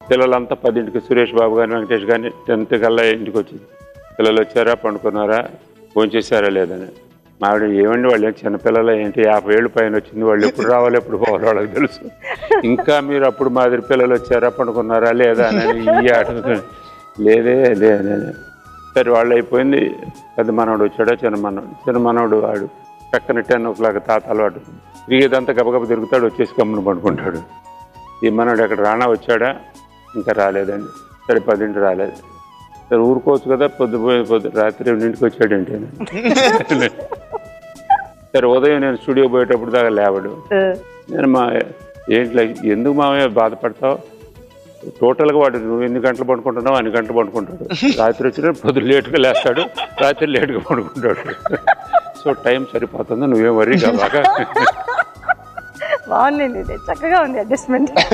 పిల్లలంతా పదింటికి సురేష్ బాబు గాని వెంకటేష్ గాని టెన్త్ కల్లా ఇంటికి వచ్చింది పిల్లలు వచ్చారా పండుకున్నారా భోంచేశారా లేదని మావిడ ఏమండి వాళ్ళు ఏం చిన్నపిల్లలు ఏంటి యాభై ఏళ్ళు పైన వచ్చింది వాళ్ళు ఎప్పుడు రావాలి ఎప్పుడు పోవాలి వాళ్ళకి తెలుసు ఇంకా మీరు అప్పుడు మాదిరి పిల్లలు వచ్చారా పండుకున్నారా లేదా అని ఈ అడుగుతాడు లేదే లేదే సరే వాళ్ళు అయిపోయింది పెద్ద మనవడు వచ్చాడా చిన్న మనవడు చిన్న మనవడు వాడు పక్కన టెన్ ఓ క్లాక్ తాత అలవాటు తిరిగేదంతా గబగబ తిరుగుతాడు వచ్చేసి గమ్మున పడుకుంటాడు ఈ మనవడు అక్కడ రానా వచ్చాడా ఇంకా రాలేదండి సరే పదింటి రాలేదు సరే ఊరుకోవచ్చు కదా పొద్దు పోయి పొద్దు రాత్రి రెండింటికి వచ్చాడంటే సరే ఉదయం నేను స్టూడియో పోయేటప్పుడు దాకా లేవడు నేను మా ఏంటి ఎందుకు మామయ్య బాధపడతావు టోటల్గా వాడు నువ్వు ఎన్ని గంటలు పడుకుంటున్నావు అన్ని గంటలు పడుకుంటాడు రాత్రి వచ్చిన పొద్దు లేటుగా లేస్తాడు రాత్రి లేటుగా పడుకుంటాడు సో టైం సరిపోతుంది నువ్వేం వరీ కావాగా బాగుంది ఇది చక్కగా ఉంది అడ్జస్ట్మెంట్